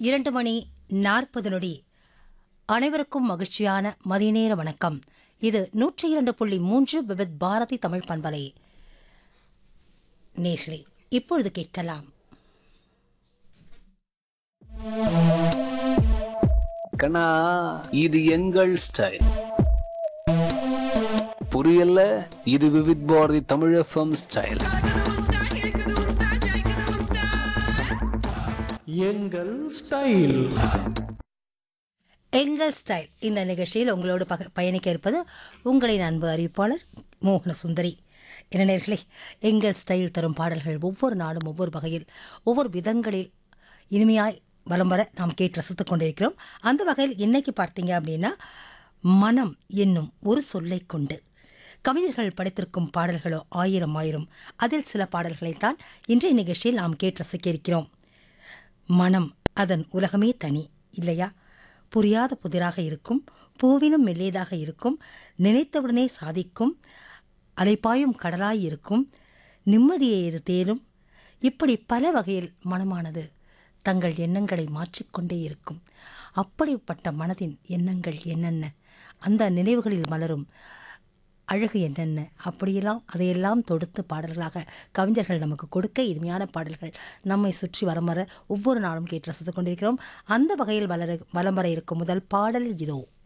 இரண்டு மணி நாற்பது நொடி அனைவருக்கும் மகிழ்ச்சியான மதிநேர வணக்கம் இது நூற்றி இரண்டு புள்ளி மூன்று விவித் பாரதி தமிழ் பண்பலை நேர்களே இப்பொழுது கேட்கலாம் கண்ணா இது எங்கள் ஸ்டைல் புரியல இது விவித் பாரதி தமிழ் எஃப்எம் ஸ்டைல் கலக்குது உன் ஸ்டைல் இழுக்குது உன் ஸ்டைல் ஜெயிக்குது உன் ஸ்டைல் எங்கள் ஸ்டைல் எங்கள் ஸ்டைல் இந்த நிகழ்ச்சியில் உங்களோடு பக பயணிக்க இருப்பது உங்களின் அன்பு அறிவிப்பாளர் மோகன சுந்தரி இளைஞர்களே எங்கள் ஸ்டைல் தரும் பாடல்கள் ஒவ்வொரு நாளும் ஒவ்வொரு வகையில் ஒவ்வொரு விதங்களில் இனிமையாய் வலம் வர நாம் கேட்டு ரசித்துக் கொண்டிருக்கிறோம் அந்த வகையில் இன்னைக்கு பார்த்தீங்க அப்படின்னா மனம் என்னும் ஒரு சொல்லைக் கொண்டு கவிஞர்கள் படைத்திருக்கும் பாடல்களோ ஆயிரம் ஆயிரம் அதில் சில பாடல்களைத்தான் இன்றைய நிகழ்ச்சியில் நாம் கேட்டு ரசிக்க இருக்கிறோம் மனம் அதன் உலகமே தனி இல்லையா புரியாத புதிராக இருக்கும் பூவினும் மெல்லியதாக இருக்கும் நினைத்தவுடனே சாதிக்கும் அலைப்பாயும் கடலாய் இருக்கும் நிம்மதியை இது தேரும் இப்படி பல வகையில் மனமானது தங்கள் எண்ணங்களை மாற்றிக்கொண்டே இருக்கும் அப்படிப்பட்ட மனதின் எண்ணங்கள் என்னென்ன அந்த நினைவுகளில் மலரும் அழகு என்னென்ன அப்படியெல்லாம் அதையெல்லாம் தொடுத்து பாடல்களாக கவிஞர்கள் நமக்கு கொடுக்க இனிமையான பாடல்கள் நம்மை சுற்றி வரம் வர ஒவ்வொரு நாளும் கேட்டு ரசித்துக் கொண்டிருக்கிறோம் அந்த வகையில் வளர வலம் வர இருக்கும் முதல் பாடல் இதோ